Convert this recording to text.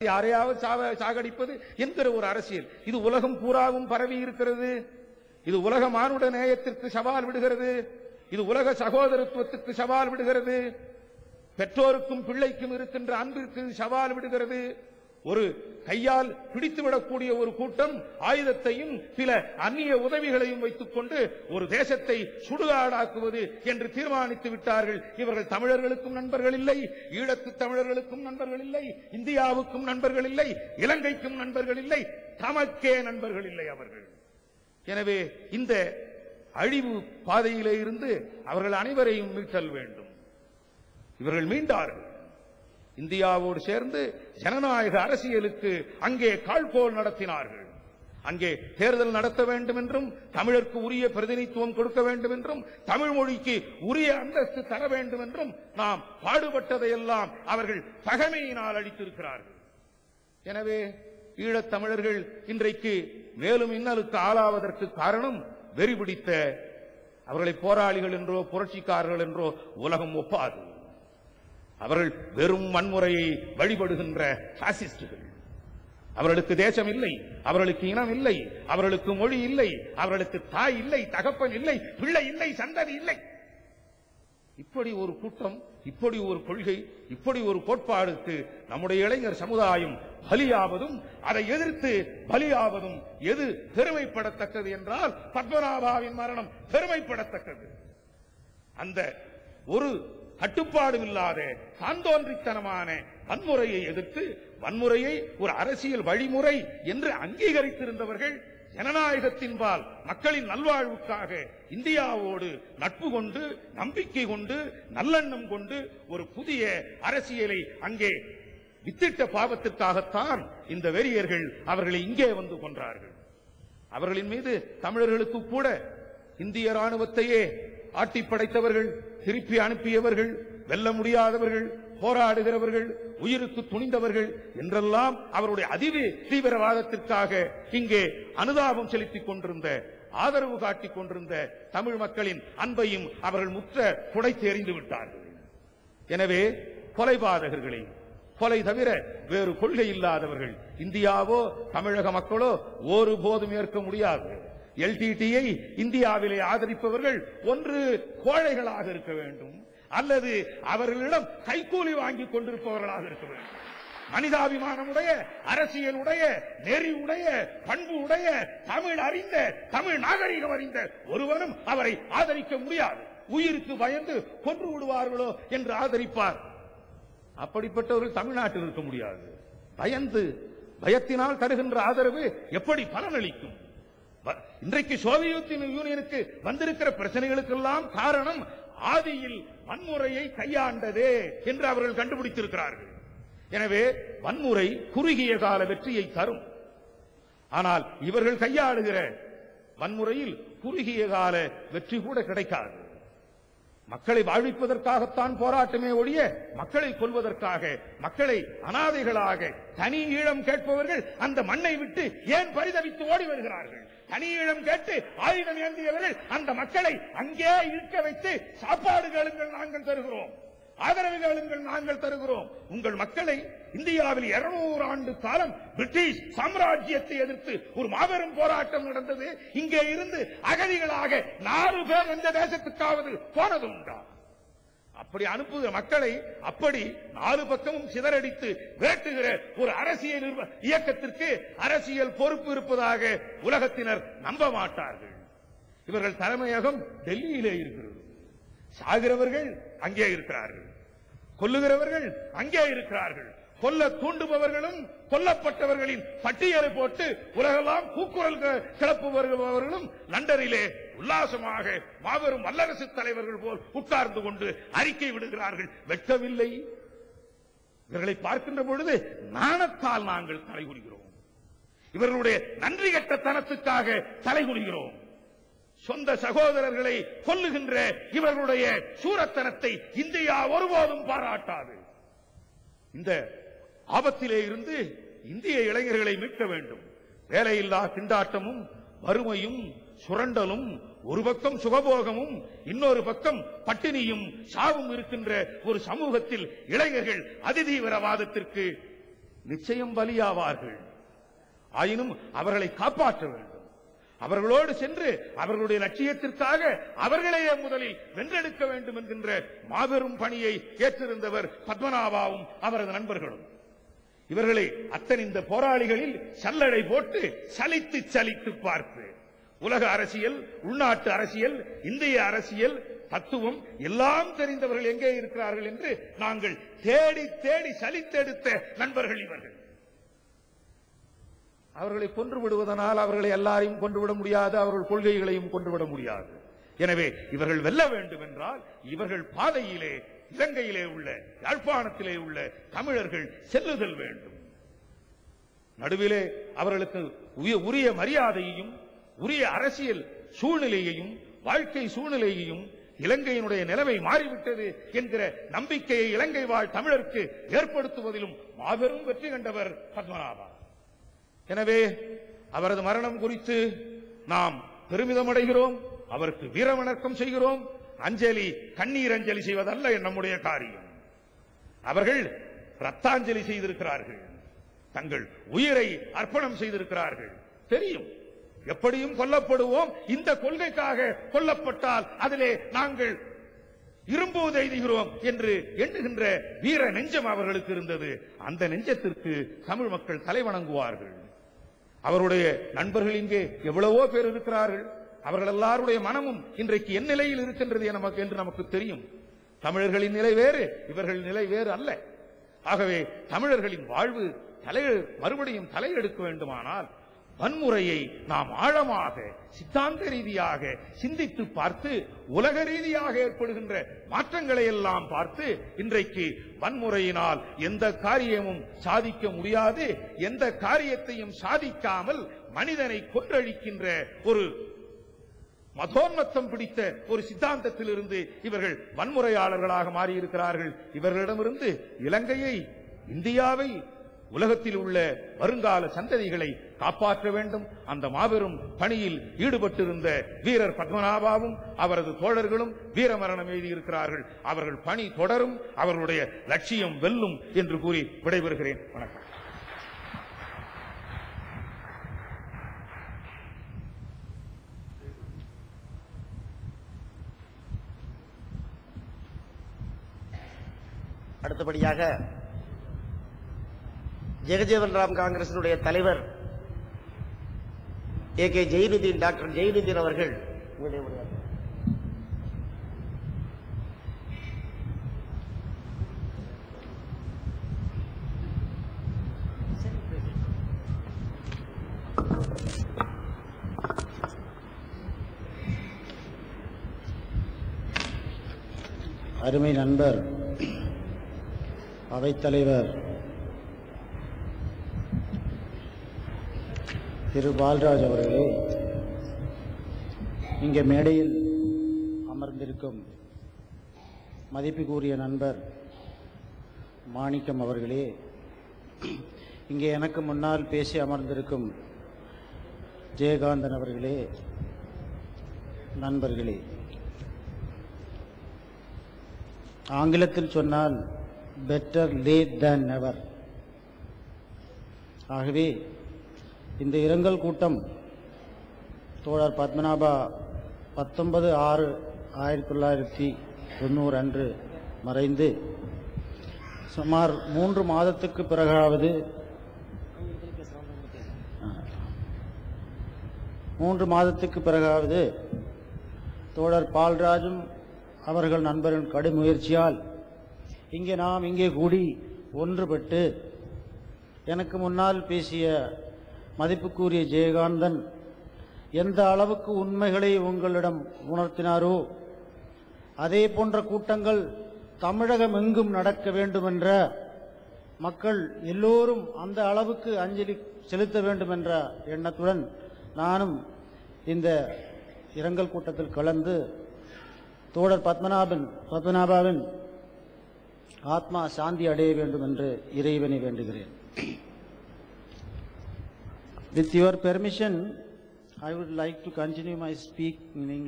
யாரையாவது சாவ- சாகடிப்பது என்கிற ஒரு அரசியல் இது உலகம் பூராவும் பரவி இருக்கிறது இது உலக மானுட நேயத்திற்கு சவால் விடுகிறது இது உலக சகோதரத்துவத்துக்கு சவால் விடுகிறது பெற்றோருக்கும் பிள்ளைக்கும் இருக்கின்ற அன்பிற்கு சவால் விடுகிறது ஒரு கையால் பிடித்து விடக்கூடிய ஒரு கூட்டம் ஆயுதத்தையும் சில அந்நிய உதவிகளையும் வைத்துக் கொண்டு ஒரு தேசத்தை சுடுகாடாக்குவது என்று தீர்மானித்து விட்டார்கள் இவர்கள் தமிழர்களுக்கும் நண்பர்கள் இல்லை ஈழத்து தமிழர்களுக்கும் நண்பர்கள் இல்லை இந்தியாவுக்கும் நண்பர்கள் இல்லை இலங்கைக்கும் நண்பர்கள் இல்லை தமக்கே நண்பர்கள் இல்லை அவர்கள் எனவே இந்த அழிவு பாதையிலே இருந்து அவர்கள் அனைவரையும் மீட்டல் வேண்டும் இவர்கள் மீண்டார்கள் இந்தியாவோடு சேர்ந்து ஜனநாயக அரசியலுக்கு அங்கே கால்கோல் நடத்தினார்கள் அங்கே தேர்தல் நடத்த வேண்டும் என்றும் தமிழருக்கு உரிய பிரதிநிதித்துவம் கொடுக்க வேண்டும் என்றும் தமிழ் மொழிக்கு உரிய அந்தஸ்து தர வேண்டும் என்றும் நாம் பாடுபட்டதையெல்லாம் அவர்கள் பகைமையினால் அளித்திருக்கிறார்கள் எனவே ஈழத் தமிழர்கள் இன்றைக்கு மேலும் இன்னலுக்கு ஆளாவதற்கு காரணம் வெறி பிடித்த அவர்களை போராளிகள் என்றோ புரட்சிக்காரர்கள் என்றோ உலகம் ஒப்பாது அவர்கள் வெறும் வன்முறையை வழிபடுகின்ற பாசிஸ்டுகள் அவர்களுக்கு தேசம் இல்லை அவர்களுக்கு இனம் இல்லை அவர்களுக்கு மொழி இல்லை அவர்களுக்கு தாய் இல்லை தகப்பன் இல்லை பிள்ளை இல்லை சந்ததி இல்லை இப்படி ஒரு கூட்டம் இப்படி ஒரு கொள்கை இப்படி ஒரு கோட்பாடுக்கு நம்முடைய இளைஞர் சமுதாயம் பலியாவதும் அதை எதிர்த்து பலியாவதும் எது பெருமைப்படத்தக்கது என்றால் பத்மநாபாவின் மரணம் பெருமைப்படத்தக்கது அந்த ஒரு கட்டுப்பாடும் இல்லாத சாந்தோன்றித்தனமான வன்முறையை எதிர்த்து வன்முறையை ஒரு அரசியல் வழிமுறை என்று அங்கீகரித்திருந்தவர்கள் ஜனநாயகத்தின்பால் மக்களின் நல்வாழ்வுக்காக இந்தியாவோடு நட்பு கொண்டு நம்பிக்கை கொண்டு நல்லெண்ணம் கொண்டு ஒரு புதிய அரசியலை அங்கே வித்திட்ட பாவத்திற்காகத்தான் இந்த வெறியர்கள் அவர்களை இங்கே வந்து கொன்றார்கள் அவர்களின் மீது தமிழர்களுக்கு கூட இந்திய ராணுவத்தையே ஆட்டி படைத்தவர்கள் திருப்பி அனுப்பியவர்கள் வெல்ல முடியாதவர்கள் போராடுகிறவர்கள் உயிருக்கு துணிந்தவர்கள் என்றெல்லாம் அவருடைய அதிவே தீவிரவாதத்திற்காக இங்கே அனுதாபம் செலுத்திக் கொண்டிருந்த ஆதரவு காட்டிக் கொண்டிருந்த தமிழ் மக்களின் அன்பையும் அவர்கள் முற்ற புடைத்து எறிந்து விட்டார்கள் எனவே கொலைபாதகர்களை கொலை தவிர வேறு கொள்கை இல்லாதவர்கள் இந்தியாவோ தமிழக மக்களோ ஒருபோதும் ஏற்க முடியாது எல்டிடியை இந்தியாவிலே ஆதரிப்பவர்கள் ஒன்று கோழைகளாக இருக்க வேண்டும் அல்லது அவர்களிடம் கைக்கூலி வாங்கி கொண்டிருப்பவர்களாக இருக்க வேண்டும் மனிதாபிமானமுடைய அரசியலுடைய நெறி உடைய பண்பு உடைய தமிழ் அறிந்த தமிழ் நாகரிகம் அறிந்த ஒருவனும் அவரை ஆதரிக்க முடியாது உயிருக்கு பயந்து கொன்று விடுவார்களோ என்று ஆதரிப்பார் அப்படிப்பட்டவர்கள் தமிழ்நாட்டில் இருக்க முடியாது பயந்து பயத்தினால் தருகின்ற ஆதரவு எப்படி பலனளிக்கும் வ- இன்றைக்கு சோவியத் யூனியனுக்கு வந்திருக்கிற பிரச்சனைகளுக்கெல்லாம் காரணம் ஆதியில் வன்முறையை கையாண்டதே என்று அவர்கள் கண்டுபிடித்திருக்கிறார்கள் எனவே வன்முறை குறுகிய கால வெற்றியை தரும் ஆனால் இவர்கள் கையாளுகிற வன்முறையில் குறுகிய கால வெற்றி கூட கிடைக்காது மக்களை வாழ்விப்பதற்காகத்தான் போராட்டமே ஒழிய மக்களை கொல்வதற்காக மக்களை அனாதைகளாக தனி ஈழம் கேட்பவர்கள் அந்த மண்ணை விட்டு ஏன் பரிதவித்து ஓடி வருகிறார்கள் தனி ஈழம் கேட்டு ஆயுதம் ஏந்தியவர்கள் அந்த மக்களை அங்கே இருக்க வைத்து சாப்பாடு கேளுங்கள் நாங்கள் தருகிறோம் ஆதரவு கேளுங்கள் நாங்கள் தருகிறோம் உங்கள் மக்களை இந்தியாவில் 200 ஆண்டு காலம் பிரிட்டிஷ் சாம்ராஜ்யத்தை எதிர்த்து ஒரு மாபெரும் போராட்டம் நடந்தது இங்கே இருந்து அகதிகளாக நாலு பேர் எந்த தேசத்துக்காவது போனது உண்டா அப்படி அனுப்புகிற மக்களை அப்படி நாலு பக்கமும் சிதறடித்து வேட்டுகிற ஒரு அரசியல் நிர்வ- இயக்கத்திற்கு அரசியல் பொறுப்பு இருப்பதாக உலகத்தினர் நம்ப மாட்டார்கள் இவர்கள் தலைமையகம் டெல்லியிலே இருக்கிறது சாகிறவர்கள் அங்கே இருக்கிறார்கள் கொல்லுகிறவர்கள் அங்கே இருக்கிறார்கள் கொல்ல தூண்டுபவர்களும் கொல்லப்பட்டவர்களின் பட்டியலை போட்டு உலகெல்லாம் கூக்குரல் க- கிளப்புபவர்களும் லண்டனிலே உல்லாசமாக மாபெரும் வல்லரசு தலைவர்கள் போல் உட்கார்ந்து கொண்டு அறிக்கை விடுகிறார்கள் வெட்கவில்லை இவர்களை பார்க்கின்ற பொழுது நாணத்தால் நாங்கள் தலைகுனிகிறோம் இவர்களுடைய நன்றி கெட்டத்தனத்துக்காக தலைகுனிகிறோம் சொந்த சகோதரர்களை கொல்லுகின்ற இவர்களுடைய சூரத்தனத்தை இந்தியா ஒருபோதும் பாராட்டாது இந்த ஆபத்திலே இருந்து இந்திய இளைஞர்களை மீட்க வேண்டும் வேலையில்லா திண்டாட்டமும் வறுமையும் சுரண்டலும் ஒரு பக்கம் சுகபோகமும் இன்னொரு பக்கம் பட்டினியும் சாவும் இருக்கின்ற ஒரு சமூகத்தில் இளைஞர்கள் அதிதீவிரவாதத்திற்கு நிச்சயம் பலியாவார்கள் ஆயினும் அவர்களை காப்பாற்ற வேண்டும் அவர்களோடு சென்று அவர்களுடைய லட்சியத்திற்காக அவர்களையே முதலில் வென்றெடுக்க வேண்டும் என்கின்ற மாபெரும் பணியை ஏற்றிருந்தவர் பத்மநாபாவும் அவரது நண்பர்களும் இவர்களை அத்தனை இந்த போராளிகளில் சல்லடை போட்டு சலித்து சலித்து பார்த்து உலக அரசியல் உள்நாட்டு அரசியல் இந்திய அரசியல் தத்துவம் எல்லாம் தெரிந்தவர்கள் எங்கே இருக்கிறார்கள் என்று நாங்கள் தேடி தேடி சலித்தெடுத்த நண்பர்கள் இவர்கள் அவர்களை கொன்று விடுவதனால் அவர்களை எல்லாரையும் கொன்றுவிட முடியாது அவர்கள் கொள்கைகளையும் கொன்றுவிட முடியாது எனவே இவர்கள் வெல்ல வேண்டும் என்றால் இவர்கள் பாதையிலே இலங்கையிலே உள்ள யாழ்ப்பாணத்திலே உள்ள தமிழர்கள் செல்லுதல் வேண்டும் நடுவிலே அவர்களுக்கு உய- உரிய மரியாதையையும் உரிய அரசியல் சூழ்நிலையையும் வாழ்க்கை சூழ்நிலையையும் இலங்கையினுடைய நிலைமை மாறிவிட்டது என்கிற நம்பிக்கையை இலங்கை வாழ் தமிழருக்கு ஏற்படுத்துவதிலும் மாபெரும் வெற்றி கண்டவர் பத்மநாபா எனவே அவரது மரணம் குறித்து நாம் பெருமிதம் அடைகிறோம் அவருக்கு வீரவணக்கம் செய்கிறோம் அஞ்சலி கண்ணீர் அஞ்சலி செய்வதல்ல நம்முடைய காரியம் அவர்கள் ரத்தாஞ்சலி செய்திருக்கிறார்கள் தங்கள் உயிரை அர்ப்பணம் செய்திருக்கிறார்கள் தெரியும் எப்படியும் கொல்லப்படுவோம் இந்த கொள்கைக்காக கொல்லப்பட்டால் அதிலே நாங்கள் இரும்போது எய்துகிறோம் என்று எண்ணுகின்ற வீர நெஞ்சம் அவர்களுக்கு இருந்தது அந்த நெஞ்சத்திற்கு தமிழ் மக்கள் தலை வணங்குவார்கள் அவருடைய நண்பர்கள் இங்கே எவ்வளவோ பேர் இருக்கிறார்கள் அவர்கள் எல்லாருடைய மனமும் இன்றைக்கு என் நிலையில் இருக்கின்றது என நமக்கு என்று நமக்கு தெரியும் தமிழர்களின் நிலை வேறு இவர்கள் நிலை வேறு அல்ல ஆகவே தமிழர்களின் வாழ்வு தலை மறுபடியும் தலையெடுக்க வேண்டுமானால் வன்முறையை நாம் ஆழமாக சித்தாந்த ரீதியாக சிந்தித்து பார்த்து உலக ரீதியாக ஏற்படுகின்ற மாற்றங்களை எல்லாம் பார்த்து இன்றைக்கு வன்முறையினால் எந்த காரியமும் சாதிக்க முடியாது எந்த காரியத்தையும் சாதிக்காமல் மனிதனை கொன்றழிக்கின்ற ஒரு மதோன்மத்தம் பிடித்த ஒரு சித்தாந்தத்திலிருந்து இவர்கள் வன்முறையாளர்களாக மாறியிருக்கிறார்கள் இவர்களிடமிருந்து இலங்கையை இந்தியாவை உலகத்தில் உள்ள வருங்கால சந்ததிகளை காப்பாற்ற வேண்டும் அந்த மாபெரும் பணியில் ஈடுபட்டிருந்த வீரர் பத்மநாபாவும் அவரது தோழர்களும் வீரமரணம் எழுதியிருக்கிறார்கள் அவர்கள் பணி தொடரும் அவர்களுடைய லட்சியம் வெல்லும் என்று கூறி விடைபெறுகிறேன் வணக்கம் அடுத்தபடியாக ஜெகஜீவன் ராம் காங்கிரசினுடைய தலைவர் ஏ கே ஜெயினுதீன் டாக்டர் ஜெயினுதீன் அவர்கள் உங்களுடைய உரையாற்ற- அருமை நண்பர் அவைத்தலைவர் திரு பால்ராஜ் அவர்களே இங்கே மேடையில் அமர்ந்திருக்கும் மதிப்புக்குரிய நண்பர் மாணிக்கம் அவர்களே இங்கே எனக்கு முன்னால் பேசி அமர்ந்திருக்கும் ஜெயகாந்தன் அவர்களே நண்பர்களே ஆங்கிலத்தில் சொன்னால் பெட்டர் லேட் than நெவர் ஆகவே இந்த இரங்கல் கூட்டம் தோழர் பத்மநாபா பத்தொன்பது ஆறு ஆயிரத்தி தொள்ளாயிரத்தி தொண்ணூறு அன்று மறைந்து சுமார் மூன்று மாதத்துக்கு பிறகாவது மூன்று மாதத்துக்கு பிறகாவது தோழர் பால்ராஜும் அவர்கள் நண்பரின் கடும் முயற்சியால் இங்கே நாம் இங்கே கூடி ஒன்றுபட்டு எனக்கு முன்னால் பேசிய மதிப்புக்குரிய ஜெயகாந்தன் எந்த அளவுக்கு உண்மைகளை உங்களிடம் உணர்த்தினாரோ அதே போன்ற கூட்டங்கள் தமிழகம் எங்கும் நடக்க வேண்டுமென்ற மக்கள் எல்லோரும் அந்த அளவுக்கு அஞ்சலி செலுத்த வேண்டும் என்ற எண்ணத்துடன் நானும் இந்த இரங்கல் கூட்டத்தில் கலந்து தோழர் பத்மநாபன் பத்மநாபாவின் ஆத்மா சாந்தி அடைய வேண்டும் என்று இறைவனை வேண்டுகிறேன் With your permission, I would like to continue my speak in English.